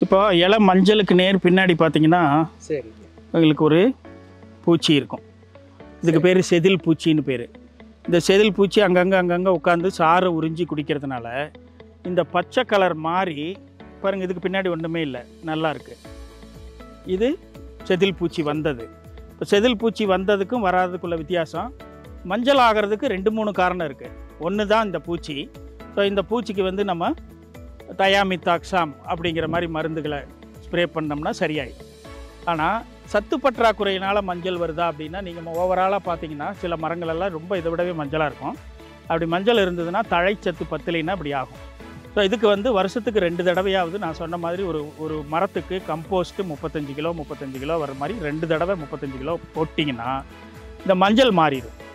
இப்போ இலை மஞ்சளுக்கு நேர் பின்னாடி பார்த்தீங்கன்னா சரி உங்களுக்கு ஒரு பூச்சி இருக்கும் இதுக்கு பேர் செதில் பூச்சின்னு பேர் இந்த செதில் பூச்சி அங்கங்கே அங்கங்கே உட்காந்து சாறு உறிஞ்சி குடிக்கிறதுனால இந்த பச்சை கலர் மாறி பாருங்க இதுக்கு பின்னாடி ஒன்றுமே இல்லை நல்லா இருக்கு இது செதில் பூச்சி வந்தது இப்போ செதில் பூச்சி வந்ததுக்கும் வராததுக்குள்ள வித்தியாசம் மஞ்சள் ஆகிறதுக்கு ரெண்டு மூணு காரணம் இருக்குது ஒன்று தான் இந்த பூச்சி ஸோ இந்த பூச்சிக்கு வந்து நம்ம தயாமித்தாக்சாம் அப்படிங்கிற மாதிரி மருந்துகளை ஸ்ப்ரே பண்ணோம்னா சரியாயிடும் ஆனால் சத்து பற்றாக்குறையினால் மஞ்சள் வருதா அப்படின்னா நீங்கள் ஓவராலாக பார்த்தீங்கன்னா சில மரங்கள் எல்லாம் ரொம்ப இதை விடவே மஞ்சளாக இருக்கும் அப்படி மஞ்சள் இருந்ததுன்னா தழைச்சத்து பத்தலைன்னா அப்படி ஆகும் ஸோ இதுக்கு வந்து வருஷத்துக்கு ரெண்டு தடவையாவது நான் சொன்ன மாதிரி ஒரு ஒரு மரத்துக்கு கம்போஸ்ட்டு முப்பத்தஞ்சு கிலோ முப்பத்தஞ்சு கிலோ வர மாதிரி ரெண்டு தடவை முப்பத்தஞ்சு கிலோ போட்டிங்கன்னா இந்த மஞ்சள் மாறிடும்